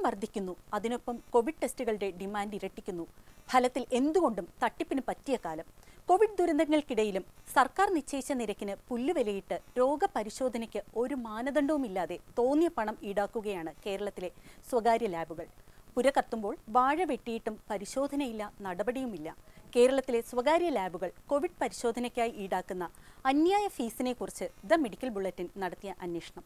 വർദ്ധിക്കുന്നു അതിനൊപ്പം Covid ടെസ്റ്റുകളുടെ demand ഇരട്ടിക്കുന്നു ഫലത്തിൽ എന്തുകൊണ്ടും തട്ടിപ്പിന് പറ്റിയ കാലം കോവിഡ് ദുരന്തങ്ങൾക്കിടയിലും സർക്കാർ നിശ്ചയിച്ച നിരക്കിന് പുല്ലുവിലയിട്ട് രോഗപരിശോധനയ്ക്ക് ഒരു മാനദണ്ഡവുമില്ലാതെ തോന്നിയ പണം ഈടാക്കുകയാണ് കേരളത്തിലെ സ്വകാര്യ ലാബുകൾ പുര കത്തുമ്പോൾ വാഴ വെട്ടിയിട്ടും പരിശോധനയില്ല നടപടിയുമില്ല കേരളത്തിലെ സ്വകാര്യ ലാബുകൾ കോവിഡ് പരിശോധനയ്ക്കായി ഈടാക്കുന്ന അന്യായ ഫീസിനെക്കുറിച്ച് ദ മെഡിക്കൽ ബുള്ളറ്റിൻ നടത്തിയ അന്വേഷണം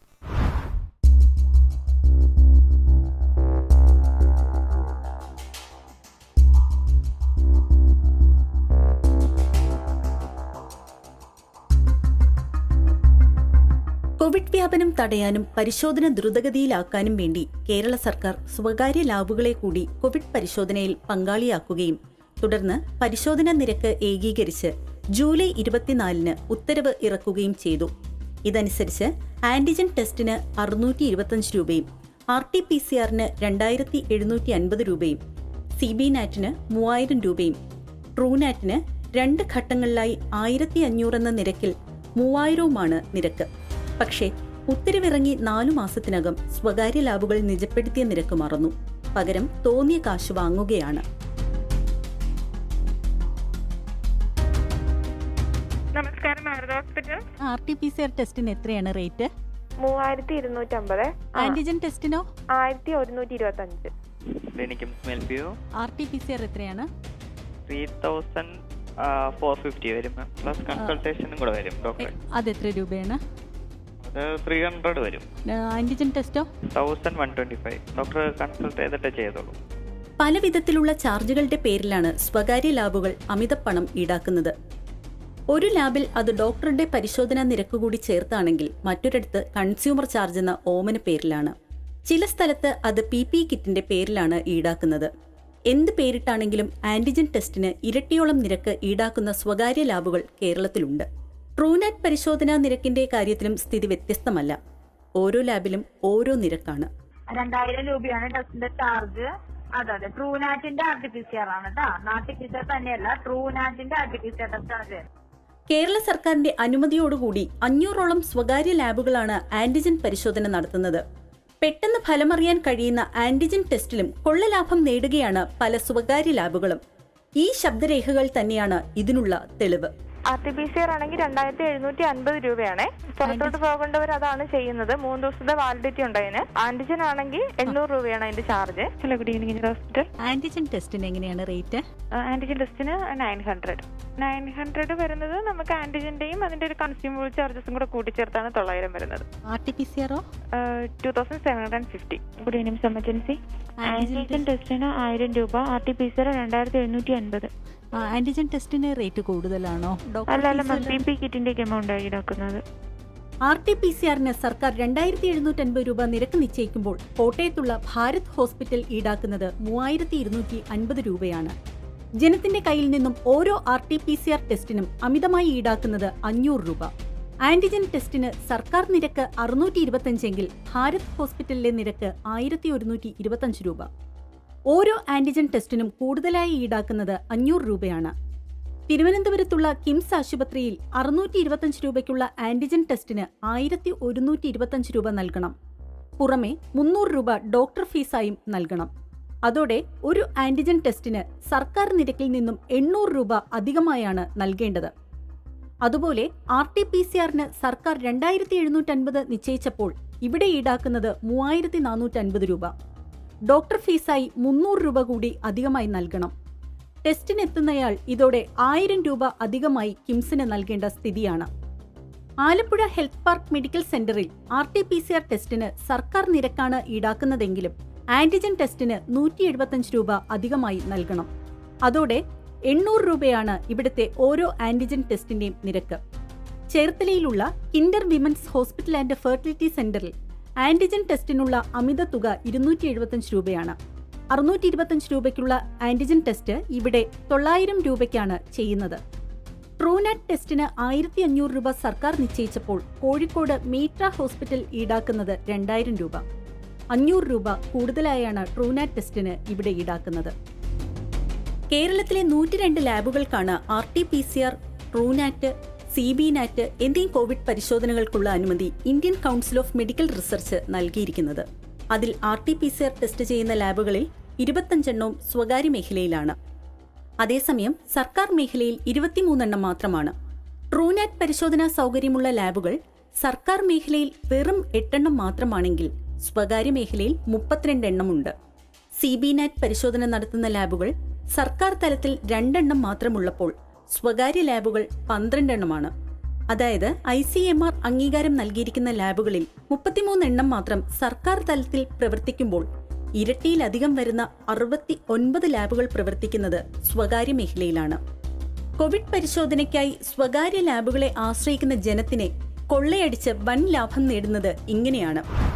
കോവിഡ് വ്യാപനം തടയാനും പരിശോധന ദ്രുതഗതിയിലാക്കാനും വേണ്ടി കേരള സർക്കാർ സ്വകാര്യ ലാബുകളെ കൂടി കോവിഡ് പരിശോധനയിൽ പങ്കാളിയാക്കുകയും തുടർന്ന് പരിശോധനാ നിരക്ക് ഏകീകരിച്ച് ജൂലൈ ഇരുപത്തിനാലിന് ഉത്തരവ് ഇറക്കുകയും ചെയ്തു ഇതനുസരിച്ച് ആന്റിജൻ ടെസ്റ്റിന് അറുന്നൂറ്റി ഇരുപത്തഞ്ച് രൂപയും ആർ ടി പി സി ആറിന് രണ്ടായിരത്തി എഴുന്നൂറ്റി അൻപത് രൂപയും സി ബി നാറ്റിന് മൂവായിരം രൂപയും ട്രൂനാറ്റിന് രണ്ട് ഘട്ടങ്ങളിലായി ആയിരത്തി അഞ്ഞൂറെന്ന നിരക്കിൽ മൂവായിരവുമാണ് നിരക്ക് പക്ഷേ ഉത്തരവിറങ്ങി നാലു മാസത്തിനകം സ്വകാര്യ ലാബുകൾ നിജപ്പെടുത്തിയ നിരക്ക് മറന്നു പകരം തോന്നിയ കാശ് വാങ്ങുകയാണ് നമസ്കാരം Bharat hospital R T P C R ടെസ്റ്റിന് എത്രയാണ് റേറ്റ് മൂവായിരത്തി ഇരുന്നൂറ്റമ്പത് ആന്റിജൻ ടെസ്റ്റിനോ ആയിരത്തി ഒരുന്നൂറ്റി ഇരുപത്തി അഞ്ച് ക്ലിനിക്കും smell view R T P C R എത്രയാണ് ത്രീ തൗസൻഡ് ഫോർ ഫിഫ്റ്റി വരും മാം പ്ലസ് കൺസൾട്ടേഷനും കൂടെ വരും ഡോക്ടറെ അതെത്ര രൂപയാണ് അത് ത്രീ ഹൺഡ്രഡ് വരും ആന്റിജൻ ടെസ്റ്റോ thousand one twenty five doctor consult ചെയ്തിട്ടേ ചെയ്തോളൂ പല വിധത്തിലുള്ള ചാർജുകളുടെ പേരിലാണ് സ്വകാര്യ ലാബുകൾ അമിതപ്പണം ഈടാക്കുന്നത് ഒരു ലാബിൽ അത് ഡോക്ടറുടെ പരിശോധനാ നിരക്ക് കൂടി ചേർത്താണെങ്കിൽ മറ്റൊരിടത്ത് കൺസ്യൂമർ ചാർജ് എന്ന ഓമന പേരിലാണ് ചില സ്ഥലത്ത് അത് പി പി കിറ്റിന്റെ പേരിലാണ് ഈടാക്കുന്നത് എന്ത് പേരിട്ടാണെങ്കിലും ആന്റിജൻ ടെസ്റ്റിന് ഇരട്ടിയോളം നിരക്ക് ഈടാക്കുന്ന സ്വകാര്യ ലാബുകൾ കേരളത്തിലുണ്ട് ട്രൂനാറ്റ് പരിശോധനാ നിരക്കിന്റെ കാര്യത്തിലും സ്ഥിതി വ്യത്യസ്തമല്ല ഓരോ ലാബിലും ഓരോ നിരക്കാണ് രണ്ടായിരം രൂപയാണ് ടെസ്റ്റിന്റെ ചാർജ് അതെ അതെ ട്രൂനാറ്റിന്റെ R T P C R ആണ് കേട്ടോ നാട്ടി പി സി ആർ തന്നെയല്ല ട്രൂനാറ്റിന്റെ R T P C R test ആണ് ചെയ്യുന്നത് കേരള സർക്കാരിന്റെ അനുമതിയോടുകൂടി അഞ്ഞൂറോളം സ്വകാര്യ ലാബുകളാണ് ആന്റിജൻ പരിശോധന നടത്തുന്നത് പെട്ടെന്ന് ഫലമറിയാൻ കഴിയുന്ന ആന്റിജൻ ടെസ്റ്റിലും കൊള്ളലാഭം നേടുകയാണ് പല സ്വകാര്യ ലാബുകളും ഈ ശബ്ദരേഖകൾ തന്നെയാണ് ഇതിനുള്ള തെളിവ് R T P C R ആണെങ്കിൽ രണ്ടായിരത്തി എഴുന്നൂറ്റി അൻപത് രൂപയാണ് പുറത്തോട്ട് പോകേണ്ടവർ അതാണ് ചെയ്യുന്നത് മൂന്ന് ദിവസത്തെ വാലിഡിറ്റി ഉണ്ട് അതിന് ആന്റിജൻ ആണെങ്കിൽ എണ്ണൂറ് രൂപയാണ് അതിന്റെ charge hello good evening hospital antigen ടെസ്റ്റിന് എങ്ങനെയാണ് റേറ്റ് ആന്റിജൻ ടെസ്റ്റിന് നയൻ ഹൺഡ്രഡ് നയൻ ഹൺഡ്രഡ് വരുന്നത് നമുക്ക് ആന്റിജന്റെയും അതിന്റെ ഒരു കൺസ്യൂമബിൾ ചാർജസും കൂടെ കൂട്ടിച്ചേർത്താണ് തൊള്ളായിരം വരുന്നത് ആർ ടി പി സി ആറോ two thousand seven hundred and fifty good evening emergency antigen antigen ടെസ്റ്റിന് ആയിരം രൂപ R T P C R രണ്ടായിരത്തി എഴുന്നൂറ്റി അൻപത് ആന്റിജൻ ടെസ്റ്റിന് റേറ്റ് കൂടുതലാണോ അല്ല അല്ല മാം പി പി കിറ്റിന്റെ എമൗണ്ട് ഈടാക്കുന്നത് ആർ ടി പി സി ആറിന് സർക്കാർ രണ്ടായിരത്തി എഴുന്നൂറ്റി അൻപത് രൂപ നിരക്ക് നിശ്ചയിക്കുമ്പോൾ കോട്ടയത്തുള്ള ഭാരത് ഹോസ്പിറ്റൽ ഈടാക്കുന്നത് മൂവായിരത്തി ഇരുന്നൂറ്റി അൻപത് രൂപയാണ് ജനത്തിന്റെ കയ്യിൽ നിന്നും ഓരോ R T P C R ടെസ്റ്റിനും അമിതമായി ഈടാക്കുന്നത് അഞ്ഞൂറ് രൂപ ആന്റിജൻ ടെസ്റ്റിന് സർക്കാർ നിരക്ക് അറുന്നൂറ്റി ഇരുപത്തഞ്ചെങ്കിൽ ഭാരത് ഹോസ്പിറ്റലിലെ നിരക്ക് ആയിരത്തി ഒരുന്നൂറ്റി ഇരുപത്തഞ്ച് രൂപ ഓരോ ആന്റിജൻ ടെസ്റ്റിനും കൂടുതലായി ഈടാക്കുന്നത് അഞ്ഞൂറ് രൂപയാണ് തിരുവനന്തപുരത്തുള്ള കിംസ് ആശുപത്രിയിൽ അറുന്നൂറ്റി ഇരുപത്തഞ്ച് രൂപയ്ക്കുള്ള ആന്റിജൻ ടെസ്റ്റിന് ആയിരത്തി ഒരുന്നൂറ്റി ഇരുപത്തഞ്ച് രൂപ നൽകണം പുറമെ മുന്നൂറ് രൂപ ഡോക്ടർ ഫീസായും നൽകണം അതോടെ ഒരു ആന്റിജൻ ടെസ്റ്റിന് സർക്കാർ നിരക്കിൽ നിന്നും എണ്ണൂറ് രൂപ അധികമായാണ് നൽകേണ്ടത് അതുപോലെ ആർ ടി പി സി ആറിന് സർക്കാർ രണ്ടായിരത്തി എഴുന്നൂറ്റി അൻപത് നിശ്ചയിച്ചപ്പോൾ ഇവിടെ ഈടാക്കുന്നത് മൂവായിരത്തി നാനൂറ്റി അൻപത് രൂപ ഡോക്ടർ ഫീസായി മുന്നൂറ് രൂപ കൂടി അധികമായി നൽകണം ടെസ്റ്റിനെത്തുന്നയാൾ ഇതോടെ ആയിരം രൂപ അധികമായി കിംസിന് നൽകേണ്ട സ്ഥിതിയാണ് ആലപ്പുഴ ഹെൽത്ത് പാർക്ക് മെഡിക്കൽ സെന്ററിൽ R T P C R ടെസ്റ്റിന് സർക്കാർ നിരക്കാണ് ഈടാക്കുന്നതെങ്കിലും ആന്റിജൻ ടെസ്റ്റിന് നൂറ്റി എഴുപത്തഞ്ച് രൂപ അധികമായി നൽകണം അതോടെ എണ്ണൂറ് രൂപയാണ് ഇവിടുത്തെ ഓരോ ആന്റിജൻ ടെസ്റ്റിന്റെയും നിരക്ക് ചേർത്തലയിലുള്ള kinder women's hospital and fertility സെന്ററിൽ ആന്റിജൻ ടെസ്റ്റിനുള്ള അമിത തുക ഇരുന്നൂറ്റി എഴുപത്തഞ്ച് രൂപയാണ് അറുന്നൂറ്റി ഇരുപത്തഞ്ച് രൂപയ്ക്കുള്ള ആന്റിജൻ ടെസ്റ്റ് ഇവിടെ തൊള്ളായിരം രൂപയ്ക്കാണ് ചെയ്യുന്നത് ട്രൂനാറ്റ് ടെസ്റ്റിന് ആയിരത്തി അഞ്ഞൂറ് രൂപ സർക്കാർ നിശ്ചയിച്ചപ്പോൾ കോഴിക്കോട് മീട്ര ഹോസ്പിറ്റൽ ഈടാക്കുന്നത് രണ്ടായിരം രൂപ അഞ്ഞൂറ് രൂപ കൂടുതലായാണ് ട്രൂനാറ്റ് ടെസ്റ്റിന് ഇവിടെ ഈടാക്കുന്നത് കേരളത്തിലെ നൂറ്റിരണ്ട് ലാബുകൾക്കാണ് R T P C R Truenat C B NAAT എന്നീ കോവിഡ് പരിശോധനകൾക്കുള്ള അനുമതി Indian council of medical research നൽകിയിരിക്കുന്നത് അതിൽ R T P C R test ചെയ്യുന്ന ലാബുകളിൽ ഇരുപത്തഞ്ചെണ്ണവും സ്വകാര്യ മേഖലയിലാണ് അതേസമയം സർക്കാർ മേഖലയിൽ ഇരുപത്തിമൂന്നെണ്ണം മാത്രമാണ് ട്രൂനാറ്റ് പരിശോധനാ സൗകര്യമുള്ള ലാബുകൾ സർക്കാർ മേഖലയിൽ വെറും എട്ടെണ്ണം മാത്രമാണെങ്കിൽ സ്വകാര്യ മേഖലയിൽ മുപ്പത്തിരണ്ട് എണ്ണമുണ്ട് സി ബി നാറ്റ് പരിശോധന നടത്തുന്ന ലാബുകൾ സർക്കാർ തലത്തിൽ രണ്ടെണ്ണം മാത്രമുള്ളപ്പോൾ സ്വകാര്യ ലാബുകൾ പന്ത്രണ്ടെണ്ണമാണ് അതായത് ഐ സി എം ആർ അംഗീകാരം നൽകിയിരിക്കുന്ന ലാബുകളിൽ മുപ്പത്തിമൂന്ന് എണ്ണം മാത്രം സർക്കാർ തലത്തിൽ പ്രവർത്തിക്കുമ്പോൾ ഇരട്ടിയിലധികം വരുന്ന അറുപത്തി ഒൻപത് ലാബുകൾ പ്രവർത്തിക്കുന്നത് സ്വകാര്യ മേഖലയിലാണ് കോവിഡ് പരിശോധനയ്ക്കായി സ്വകാര്യ ലാബുകളെ ആശ്രയിക്കുന്ന ജനത്തിനെ കൊള്ളയടിച്ച് വൻ ലാഭം നേടുന്നത് ഇങ്ങനെയാണ്